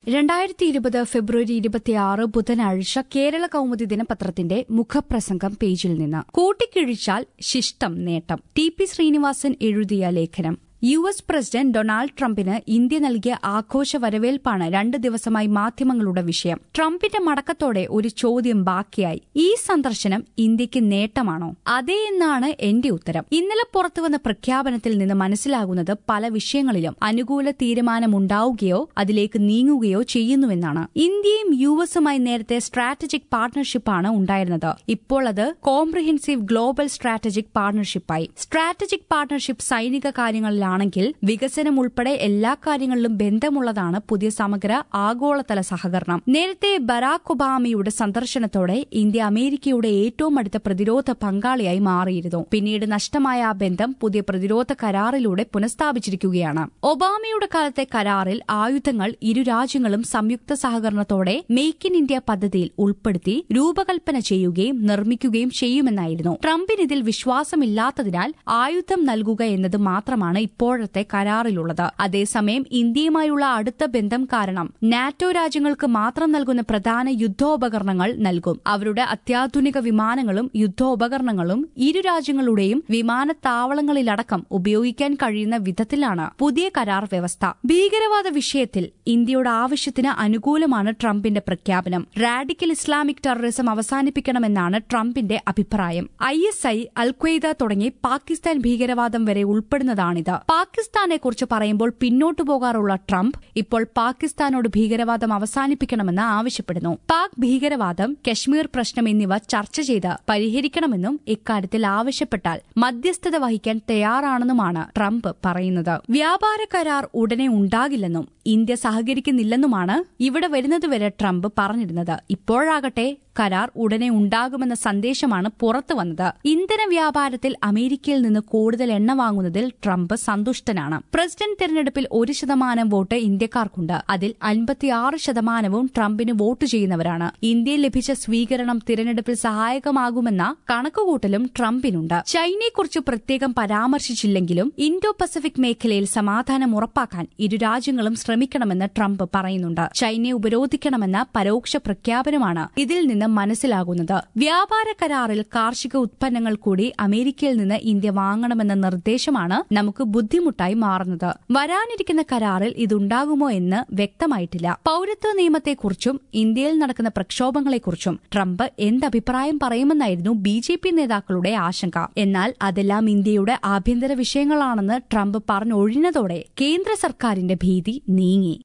രണ്ടായിരത്തി ഇരുപത് ഫെബ്രുവരി ഇരുപത്തിയാറ് ബുധനാഴ്ച കേരള കൌമുദി ദിനപത്രത്തിന്റെ മുഖപ്രസംഗം പേജിൽ നിന്ന് കൂട്ടിക്കിഴിച്ചാൽ ശിഷ്ടം നേട്ടം ടി പി ശ്രീനിവാസൻ എഴുതിയ ലേഖനം യു എസ് പ്രസിഡന്റ് ഡൊണാൾഡ് ട്രംപിന് ഇന്ത്യ നൽകിയ ആഘോഷ വരവേൽപ്പാണ് രണ്ട് ദിവസമായി മാധ്യമങ്ങളുടെ വിഷയം ട്രംപിന്റെ മടക്കത്തോടെ ഒരു ചോദ്യം ബാക്കിയായി ഈ സന്ദർശനം ഇന്ത്യക്ക് നേട്ടമാണോ അതേ എന്നാണ് എന്റെ ഉത്തരം ഇന്നലെ പുറത്തുവന്ന പ്രഖ്യാപനത്തിൽ നിന്ന് മനസ്സിലാകുന്നത് പല വിഷയങ്ങളിലും അനുകൂല തീരുമാനമുണ്ടാവുകയോ അതിലേക്ക് നീങ്ങുകയോ ചെയ്യുന്നുവെന്നാണ് ഇന്ത്യയും യു എസുമായി നേരത്തെ സ്ട്രാറ്റജിക് പാർട്ണർഷിപ്പാണ് ഉണ്ടായിരുന്നത് ഇപ്പോൾ അത് കോംപ്രിഹെൻസീവ് ഗ്ലോബൽ സ്ട്രാറ്റജിക് പാർട്ണർഷിപ്പായി സ്ട്രാറ്റജിക് പാർട്ണർഷിപ്പ് സൈനിക കാര്യങ്ങളിലാണെങ്കിൽ വികസനം ഉൾപ്പെടെ എല്ലാ കാര്യങ്ങളിലും ബന്ധമുള്ളതാണ് പുതിയ സമഗ്ര ആഗോളതല സഹകരണം നേരത്തെ ബറാക് ഒബാമയുടെ സന്ദർശനത്തോടെ ഇന്ത്യ അമേരിക്കയുടെ ഏറ്റവും അടുത്ത പ്രതിരോധ പങ്കാളിയായി മാറിയിരുന്നു പിന്നീട് നഷ്ടമായ ആ ബന്ധം പുതിയ പ്രതിരോധ കരാറിലൂടെ പുനഃസ്ഥാപിച്ചിരിക്കുകയാണ് ഒബാമയുടെ കാലത്തെ കരാറിൽ ആയുധങ്ങൾ ഇരു രാജ്യങ്ങളും സംയുക്ത സഹകരണത്തോടെ മേക്ക് ഇൻ ഇന്ത്യ പദ്ധതിയിൽ ഉൾപ്പെടുത്തി രൂപകൽപ്പന ചെയ്യുകയും നിർമ്മിക്കുകയും ചെയ്യുമെന്നായിരുന്നു ട്രംപിന് ഇതിൽ വിശ്വാസമില്ലാത്തതിനാൽ ആയുധം നൽകുക എന്നത് മാത്രമാണ് ഇപ്പോഴത്തെ കരാറിലുള്ളത് അതേസമയം ഇന്ത്യയുമായുള്ള അടുത്ത ബന്ധം കാരണം നാറ്റോ രാജ്യങ്ങൾക്ക് മാത്രം നൽകുന്ന പ്രധാന യുദ്ധോപകരണങ്ങൾ നൽകും അവരുടെ അത്യാധുനിക വിമാനങ്ങളും യുദ്ധോപകരണങ്ങളും ഇരു രാജ്യങ്ങളുടെയും വിമാനത്താവളങ്ങളിലടക്കം ഉപയോഗിക്കാൻ കഴിയുന്ന വിധത്തിലാണ് പുതിയ കരാർ വ്യവസ്ഥ ഭീകരവാദ വിഷയത്തിൽ ഇന്ത്യയുടെ ആവശ്യത്തിന് അനുകൂലമാണ് ട്രംപിന്റെ പ്രഖ്യാപനം റാഡിക്കൽ ഇസ്ലാമിക് ടെററിസം അവസാനിപ്പിക്കണമെന്നാണ് ട്രംപിന്റെ അഭിപ്രായം ഐ എസ് ഐ അൽഖ്വയ്ദ തുടങ്ങി പാകിസ്ഥാൻ ഭീകരവാദം വരെ ഉൾപ്പെടുന്നതാണിത് പാകിസ്ഥാനെക്കുറിച്ച് പറയുമ്പോൾ പിന്നോട്ടു പോകാറുള്ള ട്രംപ് ഇപ്പോൾ പാകിസ്ഥാനോട് ഭീകരവാദം അവസാനിപ്പിക്കണമെന്ന് ആവശ്യപ്പെടുന്നു പാക് ഭീകരവാദം കശ്മീർ പ്രശ്നം എന്നിവ ചർച്ച ചെയ്ത് പരിഹരിക്കണമെന്നും ഇക്കാര്യത്തിൽ ആവശ്യപ്പെട്ടാൽ മധ്യസ്ഥത വഹിക്കാൻ തയ്യാറാണെന്നുമാണ് ട്രംപ് പറയുന്നത് വ്യാപാര കരാർ ഉടനെ ഉണ്ടാകില്ലെന്നും ഇന്ത്യ സഹകരിക്കുന്നില്ലെന്നുമാണ് ഇവിടെ വരുന്നതുവരെ ട്രംപ് പറഞ്ഞിരുന്നത് ഇപ്പോഴാകട്ടെ കരാർ ഉടനെ ഉണ്ടാകുമെന്ന സന്ദേശമാണ് പുറത്തു വന്നത് ഇന്ധന വ്യാപാരത്തിൽ അമേരിക്കയിൽ നിന്ന് കൂടുതൽ എണ്ണ വാങ്ങുന്നതിൽ ട്രംപ് സന്തുഷ്ടനാണ് പ്രസിഡന്റ് തെരഞ്ഞെടുപ്പിൽ ഒരു ശതമാനം വോട്ട് ഇന്ത്യക്കാർക്കുണ്ട് അതിൽ അൻപത്തിയാറ് ശതമാനവും ട്രംപിന് വോട്ട് ചെയ്യുന്നവരാണ് ഇന്ത്യയിൽ ലഭിച്ച സ്വീകരണം തിരഞ്ഞെടുപ്പിൽ സഹായകമാകുമെന്ന കണക്കുകൂട്ടലും ട്രംപിനുണ്ട് ചൈനയെക്കുറിച്ച് പ്രത്യേകം പരാമർശിച്ചില്ലെങ്കിലും ഇൻഡോ പസഫിക് മേഖലയിൽ സമാധാനം ഉറപ്പാക്കാൻ ഇരു രാജ്യങ്ങളും ശ്രമിക്കണമെന്ന് ട്രംപ് പറയുന്നുണ്ട് ചൈനയെ ഉപരോധിക്കണമെന്ന പരോക്ഷ പ്രഖ്യാപനമാണ് ഇതിൽ നിന്ന് മനസ്സിലാകുന്നത് വ്യാപാര കരാറിൽ കാർഷിക ഉത്പന്നങ്ങൾ കൂടി അമേരിക്കയിൽ നിന്ന് ഇന്ത്യ വാങ്ങണമെന്ന നിർദ്ദേശമാണ് നമുക്ക് ബുദ്ധിമുട്ടായി മാറുന്നത് വരാനിരിക്കുന്ന കരാറിൽ ഇതുണ്ടാകുമോ എന്ന് വ്യക്തമായിട്ടില്ല പൌരത്വ നിയമത്തെക്കുറിച്ചും ഇന്ത്യയിൽ നടക്കുന്ന പ്രക്ഷോഭങ്ങളെക്കുറിച്ചും ട്രംപ് എന്തഭിപ്രായം പറയുമെന്നായിരുന്നു ബി ജെ പി നേതാക്കളുടെ ആശങ്ക എന്നാൽ അതെല്ലാം ഇന്ത്യയുടെ ആഭ്യന്തര വിഷയങ്ങളാണെന്ന് ട്രംപ് പറഞ്ഞൊഴിഞ്ഞതോടെ കേന്ദ്ര സർക്കാരിന്റെ ഭീതി നീങ്ങി